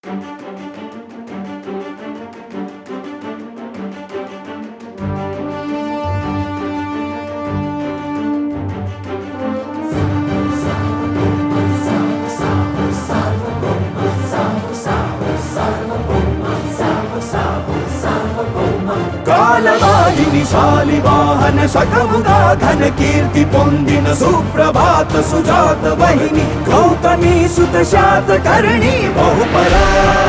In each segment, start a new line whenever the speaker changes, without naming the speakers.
కాలవాహిని శాలివాహన శకముగా ఘన కీర్తి పొందిన సుప్రభాత సుజాత వహిని గౌతమి సుత శాత కరణి బహుపరా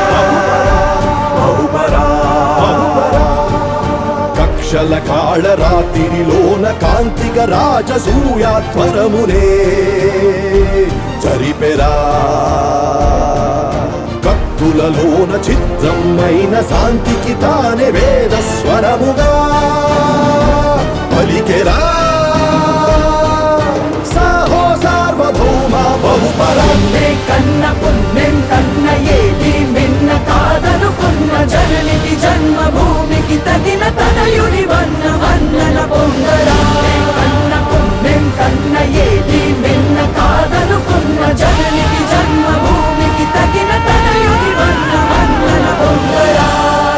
బహుపరా బహుపరా
కక్షల కాళరాతిరిలోన కాంతిక రాజసూయాధ్వరమునే జరిపెరా కత్తులలోన చిత్రమైన శాంతికి తానే వేద స్వరముగా పలికెరా సాహో సార్వభౌమ బహుపరా
పుణ్యే కన్న పుణ్యం కన్న ఏది మిన్న కాదనుకున్న జననికి జన్మభూమికి తగిన తనయుడి వన్న వన్నన పొంగరా కన్న పుణ్యం కన్న ఏది మిన్న కాదనుకున్న జననికి జన్మభూమికి తగిన తనయుడి వన్న వన్నన పొంగరా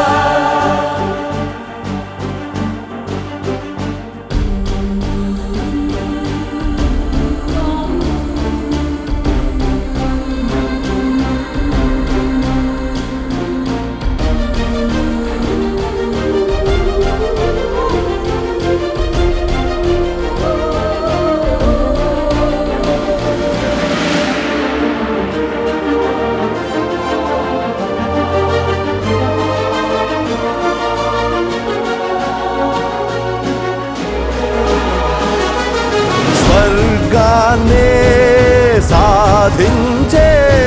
స్వర్గాన్నే సాధించే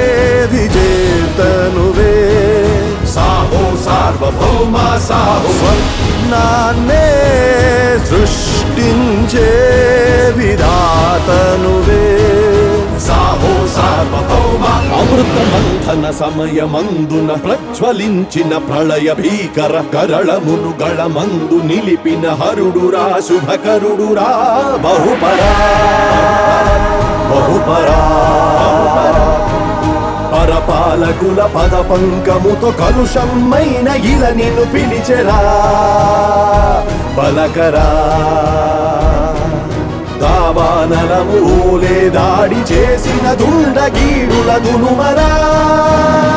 విజేతనువే
సాహో సార్వభౌమ సాహో
నాన్నే సృష్టించే విధాతనువే
సాహో సార్వభౌమ
అమృత మంథన సమయమందున ప్రజ్వలించిన ప్రళయ భీకర కరళమును గళమందు నిలిపిన హరుడురా శుభకరుడురా బహుపరా బహుపరా పరపాలకుల పద పంకముతో కలుషమైన ఇల నిన్ను పిలిచెరా బలకరా దావానలము ఓలే దాడి చేసిన దుండగీడుల దునుమరా